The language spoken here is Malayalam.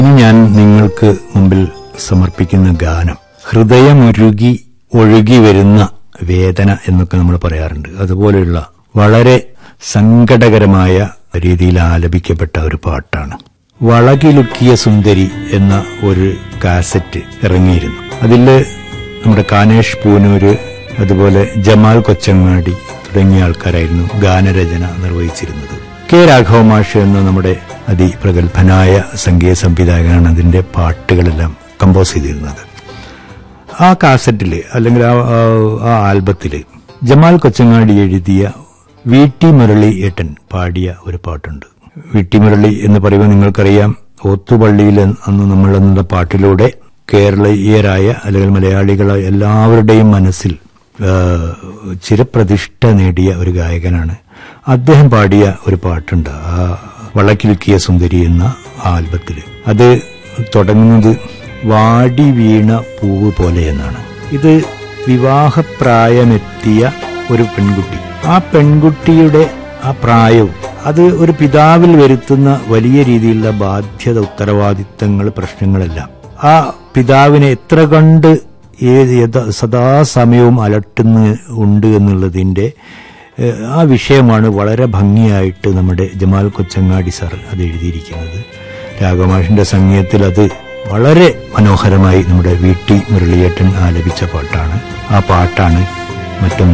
ഇനി ഞാൻ നിങ്ങൾക്ക് മുമ്പിൽ സമർപ്പിക്കുന്ന ഗാനം ഹൃദയമൊരുകി ഒഴുകി വരുന്ന വേദന എന്നൊക്കെ നമ്മൾ പറയാറുണ്ട് അതുപോലെയുള്ള വളരെ സങ്കടകരമായ രീതിയിൽ ആലപിക്കപ്പെട്ട ഒരു പാട്ടാണ് വളകിലുക്കിയ സുന്ദരി എന്ന ഒരു കാസറ്റ് ഇറങ്ങിയിരുന്നു അതില് നമ്മുടെ കാനേഷ് പൂനൂര് അതുപോലെ ജമാൽ കൊച്ചങ്ങാടി തുടങ്ങിയ ആൾക്കാരായിരുന്നു ഗാനരചന നിർവഹിച്ചിരുന്നത് കെ രാഘവ മാഷ് എന്ന നമ്മുടെ അതിപ്രഗത്ഭനായ സംഗീത സംവിധായകനാണ് അതിന്റെ പാട്ടുകളെല്ലാം കമ്പോസ് ചെയ്തിരുന്നത് ആ കാസറ്റില് അല്ലെങ്കിൽ ആ ആ- ആ ആൽബത്തില് ജമാൽ കൊച്ചങ്ങാടി എഴുതിയ വി ടി മുരളി ഏട്ടൻ പാടിയ ഒരു പാട്ടുണ്ട് വി ടി മുരളി എന്ന് പറയുമ്പോൾ നിങ്ങൾക്കറിയാം ഓത്തുപള്ളിയിൽ അന്ന് നമ്മൾ എന്ന പാട്ടിലൂടെ കേരളീയരായ അല്ലെങ്കിൽ മലയാളികളായ എല്ലാവരുടെയും മനസ്സിൽ ആ, ചിരപ്രതിഷ്ഠ നേടിയ ഒരു ഗായകനാണ് അദ്ദേഹം പാടിയ ഒരു പാട്ടുണ്ട് ആ വളക്കിലുക്കിയ സുന്ദരി എന്ന ആ ആൽബത്തില് അത് തുടങ്ങുന്നത് വാടി വീണ പൂവ് പോലെ എന്നാണ് ഇത് വിവാഹപ്രായമെത്തിയ ഒരു പെൺകുട്ടി ആ പെൺകുട്ടിയുടെ ആ പ്രായവും അത് ഒരു പിതാവിൽ വരുത്തുന്ന വലിയ രീതിയിലുള്ള ബാധ്യത ഉത്തരവാദിത്തങ്ങൾ പ്രശ്നങ്ങളെല്ലാം ആ പിതാവിനെ എത്ര കണ്ട് ഏത് യഥ- സദാസമയവും അലട്ടുന്ന ഉണ്ട് എന്നുള്ളതിന്റെ ഏഹ്, ആ വിഷയമാണ് വളരെ ഭംഗിയായിട്ട് നമ്മുടെ ജമാൽ കൊച്ചങ്ങാടി സാർ അത് എഴുതിയിരിക്കുന്നത് രാഘവമാഷിന്റെ സംഗീതത്തിൽ അത് വളരെ മനോഹരമായി നമ്മുടെ വി ടി മുരളിയേട്ടൻ ആലപിച്ച പാട്ടാണ് ആ പാട്ടാണ് മറ്റൊന്ന്